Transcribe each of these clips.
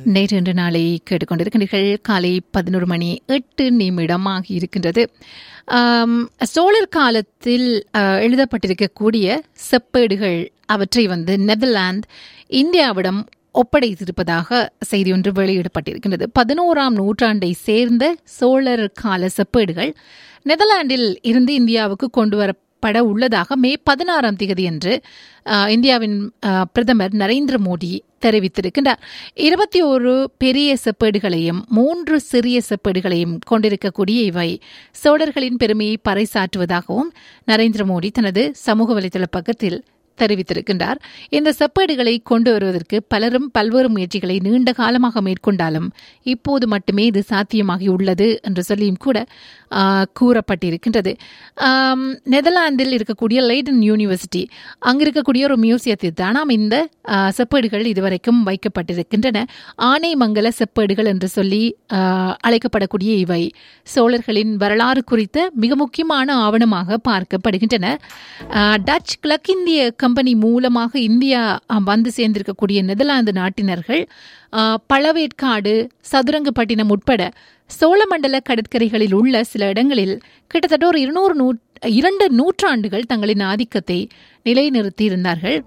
நேற்று இன்று நாளை கேட்டுக்கொண்டிருக்கின்றீர்கள் காலை பதினோரு மணி எட்டு நிமிடமாகி இருக்கின்றது ஆம், சோழர் காலத்தில் ஆ, எழுதப்பட்டிருக்கக்கூடிய செப்பேடுகள் அவற்றை வந்து நெதர்லாந்து இந்தியாவிடம் ஒப்படைத்திருப்பதாக செய்தி ஒன்று வெளியிடப்பட்டிருக்கின்றது பதினோராம் நூற்றாண்டை சேர்ந்த சோழர் கால செப்பேடுகள் நெதர்லாந்தில் இருந்து இந்தியாவுக்கு கொண்டு வரப்பட உள்ளதாக மே பதினாறாம் தேதி அன்று ஆஹ், இந்தியாவின் ஆஹ், பிரதமர் நரேந்திர மோடி தெரிவித்திருக்கின்றார் இருபத்தி ஒரு பெரிய செப்பேடுகளையும் மூன்று சிறிய செப்பேடுகளையும் கொண்டிருக்கக்கூடிய இவை சோழர்களின் பெருமையை பறைசாற்றுவதாகவும் நரேந்திர மோடி தனது சமூக வலைதள பக்கத்தில் தெரிவித்திருக்கின்றார் இந்த செப்பேடுகளை கொண்டு வருவதற்கு பலரும் பல்வேறு முயற்சிகளை நீண்ட காலமாக மேற்கொண்டாலும் இப்போது மட்டுமே இது சாத்தியமாகி உள்ளது என்று சொல்லியும் கூட ஆ, கூறப்பட்டிருக்கின்றது ஆம், நெதர்லாந்தில் இருக்கக்கூடிய லைடன் யூனிவர்சிட்டி அங்கு இருக்கக்கூடிய ஒரு மியூசியத்தில் தான் நாம் இந்த ஆ, செப்பேடுகள் இதுவரைக்கும் வைக்கப்பட்டிருக்கின்றன ஆனைமங்கல செப்பேடுகள் என்று சொல்லி ஆ, அழைக்கப்படக்கூடிய இவை சோழர்களின் வரலாறு குறித்த மிக முக்கியமான ஆவணமாக பார்க்கப்படுகின்றன ஆ, டச் கிழக்கிந்திய கம்பெனி மூலமாக இந்தியா ஆ, வந்து சேர்ந்திருக்கக்கூடிய நெதர்லாந்து நாட்டினர்கள் ஆ, பழவேற்காடு சதுரங்கப்பட்டினம் உட்பட சோழமண்டல கடற்கரைகளில் உள்ள சில இடங்களில் கிட்டத்தட்ட ஒரு இருநூறு நூ இரண்டு நூற்றாண்டுகள் தங்களின் ஆதிக்கத்தை நிலைநிறுத்தியிருந்தார்கள்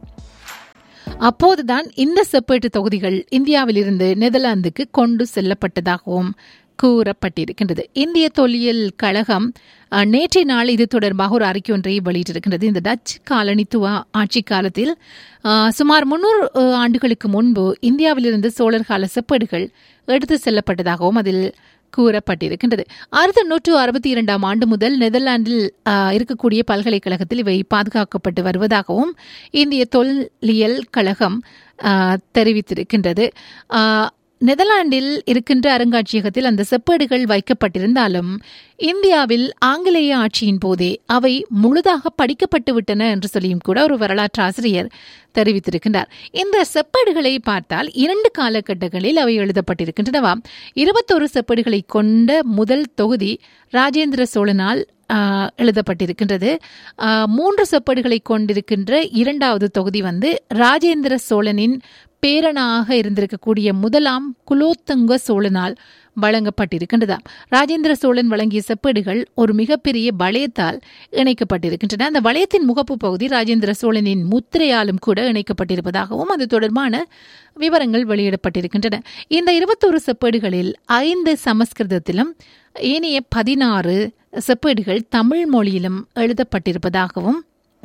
அப்போதுதான் இந்த செப்பேட்டு தொகுதிகள் இந்தியாவிலிருந்து நெதர்லாந்துக்கு கொண்டு செல்லப்பட்டதாகவும் கூறப்பட்டிருக்கின்றது இந்திய தொல்லியல் கழகம் அஹ், நேற்றைய நாள் இது தொடர்பாக ஒரு அறிக்கை ஒன்றை வெளியிட்டிருக்கின்றது இந்த டச் காலனித்துவ ஆட்சி காலத்தில் அஹ், சுமார் முன்னூறு ஆண்டுகளுக்கு முன்பு இந்தியாவிலிருந்து சோழர் கால செப்பேடுகள் எடுத்து செல்லப்பட்டதாகவும் அதில் கூறப்பட்டிருக்கின்றது ஆயிரத்தி எண்ணூற்று அறுபத்தி இரண்டாம் ஆண்டு முதல் நெதர்லாந்தில் ஆஹ், இருக்கக்கூடிய பல்கலைக்கழகத்தில் இவை பாதுகாக்கப்பட்டு வருவதாகவும் இந்திய தொல்லியல் கழகம் ஆஹ், தெரிவித்திருக்கின்றது ஆஹ், நெதர்லாந்தில் இருக்கின்ற அருங்காட்சியகத்தில் அந்த செப்பேடுகள் வைக்கப்பட்டிருந்தாலும் இந்தியாவில் ஆங்கிலேய ஆட்சியின் போதே அவை முழுதாக படிக்கப்பட்டு விட்டன என்று சொல்லியும் கூட ஒரு வரலாற்று ஆசிரியர் தெரிவித்திருக்கின்றார் இந்த செப்பேடுகளை பார்த்தால் இரண்டு காலகட்டங்களில் அவை எழுதப்பட்டிருக்கின்றனவாம் இருபத்தொரு செப்பேடுகளை கொண்ட முதல் தொகுதி ராஜேந்திர சோழனால் ஆஹ், எழுதப்பட்டிருக்கின்றது ஆஹ், மூன்று செப்பேடுகளை கொண்டிருக்கின்ற இரண்டாவது தொகுதி வந்து ராஜேந்திர சோழனின் பேரனாக இருந்திருக்கக்கூடிய முதலாம் குலோத்துங்க சோழனால் வழங்கப்பட்டிருக்கின்றதாம் ராஜேந்திர சோழன் வழங்கிய செப்பேடுகள் ஒரு மிகப்பெரிய வளையத்தால் இணைக்கப்பட்டிருக்கின்றன அந்த வளையத்தின் முகப்பு பகுதி ராஜேந்திர சோழனின் முத்திரையாலும் கூட இணைக்கப்பட்டிருப்பதாகவும் அது தொடர்பான விவரங்கள் வெளியிடப்பட்டிருக்கின்றன இந்த இருபத்தொரு செப்பேடுகளில் ஐந்து சமஸ்கிருதத்திலும் ஏனைய பதினாறு செப்பேடுகள் தமிழ் மொழியிலும் எழுதப்பட்டிருப்பதாகவும்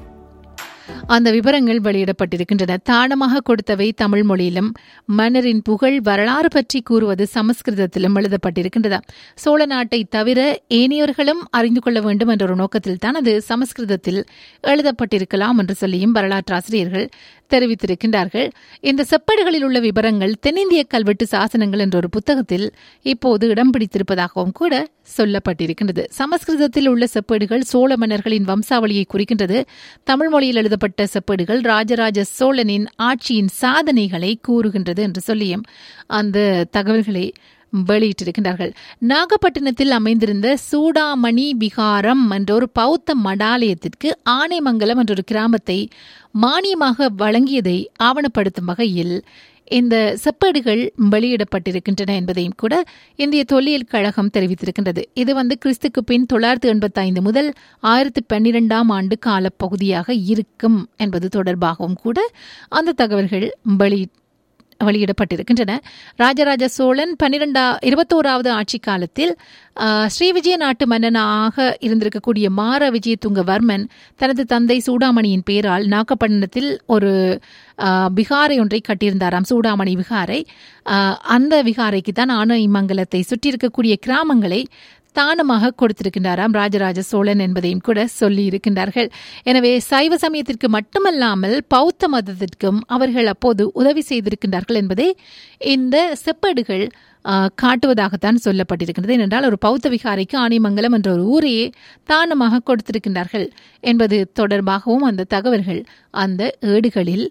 அந்த விவரங்கள் வெளியிடப்பட்டிருக்கின்றன தானமாக கொடுத்தவை தமிழ் மொழியிலும் மன்னரின் புகழ் வரலாறு பற்றி கூறுவது சமஸ்கிருதத்திலும் எழுதப்பட்டிருக்கின்றதா சோழ நாட்டை தவிர ஏனையவர்களும் அறிந்து கொள்ள வேண்டும் என்ற ஒரு நோக்கத்தில் தான் அது சமஸ்கிருதத்தில் எழுதப்பட்டிருக்கலாம் என்று சொல்லியும் வரலாற்றாசிரியர்கள் தெரிவித்திருக்கின்றார்கள் இந்த செப்பேடுகளில் உள்ள விவரங்கள் தென்னிந்திய கல்வெட்டு சாசனங்கள் என்ற ஒரு புத்தகத்தில் இப்போது இடம் பிடித்திருப்பதாகவும் கூட சொல்லப்பட்டிருக்கின்றது சமஸ்கிருதத்தில் உள்ள செப்பேடுகள் சோழ மன்னர்களின் வம்சாவளியை குறிக்கின்றது தமிழ் மொழியில் எழுதப்பட்ட செப்பேடுகள் ராஜராஜ சோழனின் ஆட்சியின் சாதனைகளை கூறுகின்றது என்று சொல்லியும் அந்த தகவல்களை வெளியிட்டிருக்கின்றார்கள் நாகப்பட்டினத்தில் அமைந்திருந்த சூடாமணி விகாரம் என்ற ஒரு பௌத்த மடாலயத்திற்கு ஆனைமங்கலம் என்ற ஒரு கிராமத்தை மானியமாக வழங்கியதை ஆவணப்படுத்தும் வகையில் இந்த செப்பேடுகள் வெளியிடப்பட்டிருக்கின்றன என்பதையும் கூட இந்திய தொல்லியல் கழகம் தெரிவித்திருக்கின்றது இது வந்து கிறிஸ்துக்கு பின் தொள்ளாயிரத்து எண்பத்தி ஐந்து முதல் ஆயிரத்தி பன்னிரெண்டாம் ஆண்டு காலப்பகுதியாக இருக்கும் என்பது தொடர்பாகவும் கூட அந்த தகவல்கள் வெளி வெளியிடப்பட்டிருக்கின்றன ராஜராஜ சோழன் பன்னிரெண்டா இருபத்தோராவது ஆட்சி காலத்தில் ஆஹ், ஸ்ரீவிஜய நாட்டு மன்னனாக இருந்திருக்கக்கூடிய மார விஜயதுங்கவர்மன் தனது தந்தை சூடாமணியின் பேரால் நாகப்பட்டினத்தில் ஒரு ஆஹ், விகாரை ஒன்றை கட்டியிருந்தாராம் சூடாமணி விகாரை ஆஹ், அந்த விகாரைக்கு தான் ஆனைமங்கலத்தை சுற்றியிருக்கக்கூடிய கிராமங்களை தானமாக கொடுத்திருக்கின்றாராம் ராஜராஜ சோழன் என்பதையும் கூட சொல்லி இருக்கின்றார்கள் எனவே சைவ சமயத்திற்கு மட்டுமல்லாமல் பௌத்த மதத்திற்கும் அவர்கள் அப்போது உதவி செய்திருக்கின்றார்கள் என்பதை இந்த செப்பேடுகள் ஆஹ், காட்டுவதாகத்தான் சொல்லப்பட்டிருக்கின்றது ஏனென்றால் ஒரு பௌத்த விகாரைக்கு ஆனைமங்கலம் என்ற ஒரு ஊரையே தானமாக கொடுத்திருக்கின்றார்கள் என்பது தொடர்பாகவும் அந்த தகவல்கள் அந்த ஏடுகளில்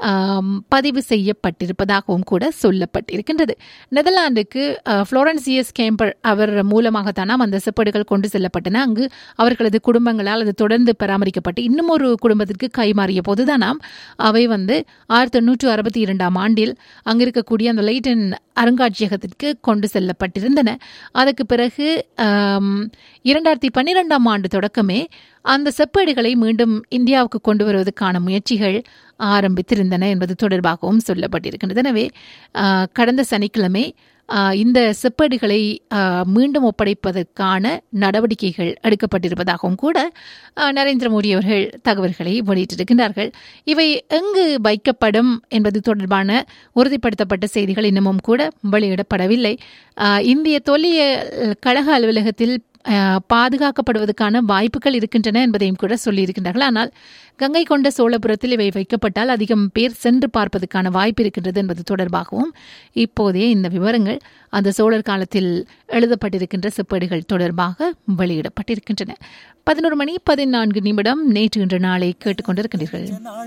ஆம், பதிவு செய்யப்பட்டிருப்பதாகவும் கூட சொல்லப்பட்டிருக்கின்றது நெதர்லாந்துக்கு அஹ், ஃப்ளோரன்சியஸ் கேம்பர் அவர் மூலமாகத்தானாம் அந்த செப்பேடுகள் கொண்டு செல்லப்பட்டன அங்கு அவர்களது குடும்பங்களால் அது தொடர்ந்து பராமரிக்கப்பட்டு இன்னும் ஒரு குடும்பத்திற்கு கைமாறிய போதுதானாம் அவை வந்து ஆயிரத்தி எண்ணூற்று அறுபத்தி இரண்டாம் ஆண்டில் அங்கு இருக்கக்கூடிய அந்த லைட்டன் அருங்காட்சியகத்திற்கு கொண்டு செல்லப்பட்டிருந்தன அதற்கு பிறகு ஆம், இரண்டாயிரத்தி பன்னிரெண்டாம் ஆண்டு தொடக்கமே அந்த செப்பேடுகளை மீண்டும் இந்தியாவுக்கு கொண்டு வருவதற்கான முயற்சிகள் ஆரம்பித்திருந்தன என்பது தொடர்பாகவும் சொல்லப்பட்டிருக்கின்றது எனவே ஆ, கடந்த சனிக்கிழமை ஆ, இந்த செப்பேடுகளை ஆ, மீண்டும் ஒப்படைப்பதற்கான நடவடிக்கைகள் எடுக்கப்பட்டிருப்பதாகவும் கூட ஆ, நரேந்திர மோடி அவர்கள் தகவல்களை வெளியிட்டிருக்கின்றார்கள் இவை எங்கு வைக்கப்படும் என்பது தொடர்பான உறுதிப்படுத்தப்பட்ட செய்திகள் இன்னமும் கூட வெளியிடப்படவில்லை ஆ, இந்திய தொல்லியல் கழக அலுவலகத்தில் ஆ, பாதுகாக்கப்படுவதற்கான வாய்ப்புகள் இருக்கின்றன என்பதையும் கூட சொல்லியிருக்கின்றார்கள் ஆனால் கங்கை கொண்ட சோழபுரத்தில் இவை வைக்கப்பட்டால் அதிகம் பேர் சென்று பார்ப்பதற்கான வாய்ப்பு இருக்கின்றது என்பது தொடர்பாகவும் இப்போதே இந்த விவரங்கள் அந்த சோழர் காலத்தில் எழுதப்பட்டிருக்கின்ற செப்பேடுகள் தொடர்பாக வெளியிடப்பட்டிருக்கின்றன பதினோரு மணி பதினான்கு நிமிடம் நேற்று இன்று நாளை கேட்டுக்கொண்டிருக்கின்றீர்கள்